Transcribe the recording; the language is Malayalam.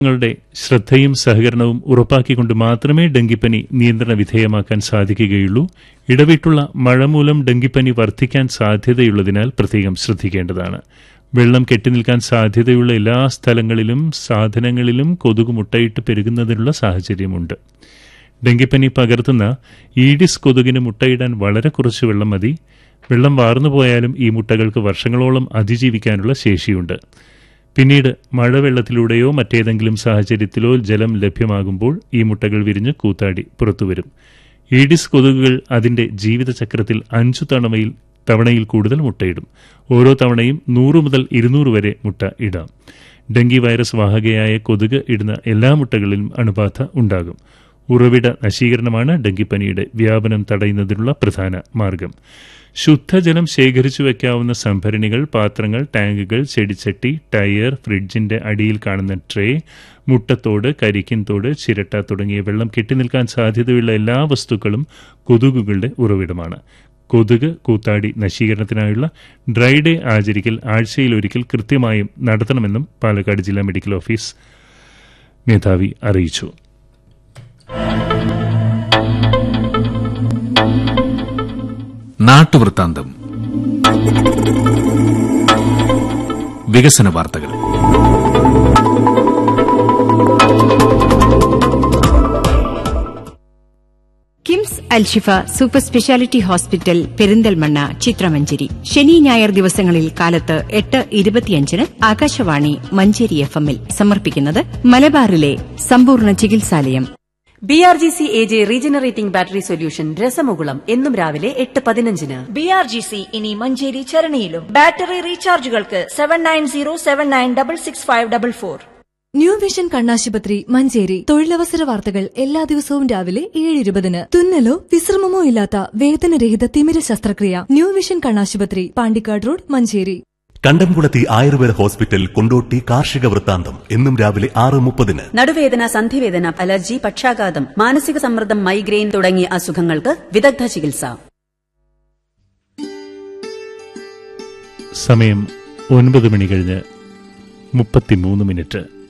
ങ്ങളുടെ ശ്രദ്ധയും സഹകരണവും ഉറപ്പാക്കിക്കൊണ്ട് മാത്രമേ ഡെങ്കിപ്പനി നിയന്ത്രണ വിധേയമാക്കാൻ സാധിക്കുകയുള്ളൂ ഇടവിട്ടുള്ള മഴ മൂലം ഡെങ്കിപ്പനി വർദ്ധിക്കാൻ സാധ്യതയുള്ളതിനാൽ പ്രത്യേകം ശ്രദ്ധിക്കേണ്ടതാണ് വെള്ളം കെട്ടിനിൽക്കാൻ സാധ്യതയുള്ള എല്ലാ സ്ഥലങ്ങളിലും സാധനങ്ങളിലും കൊതുക് മുട്ടയിട്ട് പെരുകുന്നതിനുള്ള സാഹചര്യമുണ്ട് ഡെങ്കിപ്പനി പകർത്തുന്ന ഈഡിസ് കൊതുകിന് മുട്ടയിടാൻ വളരെ കുറച്ച് വെള്ളം മതി വെള്ളം വാർന്നുപോയാലും ഈ മുട്ടകൾക്ക് വർഷങ്ങളോളം അതിജീവിക്കാനുള്ള ശേഷിയുണ്ട് പിന്നീട് മഴവെള്ളത്തിലൂടെയോ മറ്റേതെങ്കിലും സാഹചര്യത്തിലോ ജലം ലഭ്യമാകുമ്പോൾ ഈ മുട്ടകൾ വിരിഞ്ഞ് കൂത്താടി പുറത്തുവരും ഈഡിസ് കൊതുകുകൾ അതിന്റെ ജീവിതചക്രത്തിൽ അഞ്ചു തവണയിൽ തവണയിൽ കൂടുതൽ മുട്ടയിടും ഓരോ തവണയും നൂറ് മുതൽ ഇരുന്നൂറ് വരെ മുട്ട ഇടാം ഡെങ്കി വൈറസ് വാഹകയായ കൊതുക് ഇടുന്ന എല്ലാ മുട്ടകളിലും അണുബാധ ഉണ്ടാകും ഉറവിട നശീകരണമാണ് ഡെങ്കിപ്പനിയുടെ വ്യാപനം തടയുന്നതിനുള്ള പ്രധാന മാർഗം ശുദ്ധജലം ശേഖരിച്ചു വെക്കാവുന്ന സംഭരണികൾ പാത്രങ്ങൾ ടാങ്കുകൾ ചെടിച്ചട്ടി ടയർ ഫ്രിഡ്ജിന്റെ അടിയിൽ കാണുന്ന ട്രേ മുട്ടത്തോട് കരിക്കിൻതോട് ചിരട്ട തുടങ്ങിയ വെള്ളം കെട്ടിനിൽക്കാൻ സാധ്യതയുള്ള എല്ലാ വസ്തുക്കളും കൊതുകുകളുടെ ഉറവിടമാണ് കൊതുക് കൂത്താടി നശീകരണത്തിനായുള്ള ഡ്രൈ ഡേ ആചരിക്കൽ ആഴ്ചയിൽ ഒരിക്കൽ കൃത്യമായും നടത്തണമെന്നും പാലക്കാട് ജില്ലാ മെഡിക്കൽ ഓഫീസ് മേധാവി അറിയിച്ചു നാട്ടുവൃത്താന്തം വികസന വാർത്തകൾ KIMS Alshifa super speciality hospital Perinthalmanna ചിത്രമഞ്ചേരി ശനി ഞായർ ദിവസങ്ങളിൽ കാലത്ത് എട്ട് ഇരുപത്തിയഞ്ചിന് ആകാശവാണി മഞ്ചേരി എഫ് എമ്മിൽ സമർപ്പിക്കുന്നത് മലബാറിലെ സമ്പൂർണ്ണ ചികിത്സാലയം B R G C A J regenerating battery solution രസമുകുളം എന്നും രാവിലെ എട്ട് പതിനഞ്ചിന് ബി ആർ ജി സി ഇനി മഞ്ചേരി ചരണിയിലും ബാറ്ററി റീചാർജുകൾക്ക് seven nine zero seven nine double six five double four new vision കണ്ണാശുപത്രി മഞ്ചേരി തൊഴിലവസര വാർത്തകൾ എല്ലാ ദിവസവും രാവിലെ ഏഴ് ഇരുപതിന് തുന്നലോ വിശ്രമമോ ഇല്ലാത്ത വേദനരഹിത തിമിര ശസ്ത്രക്രിയ ന്യൂ വിഷൻ കണ്ണാശുപത്രി പാണ്ടിക്കാട് റോഡ് മഞ്ചേരി കണ്ടംകുളത്തി ആയുർവേദ ഹോസ്പിറ്റൽ കൊണ്ടോട്ടി കാർഷിക വൃത്താന്തം എന്നും രാവിലെ ആറ് മുപ്പതിന് നടുവേദന സന്ധിവേദന അലർജി പക്ഷാഘാതം മാനസിക സമ്മർദ്ദം മൈഗ്രെയിൻ തുടങ്ങിയ അസുഖങ്ങൾക്ക് വിദഗ്ധ ചികിത്സ സമയം ഒൻപത് മണി കഴിഞ്ഞ് മുപ്പത്തിമൂന്ന് മിനിറ്റ്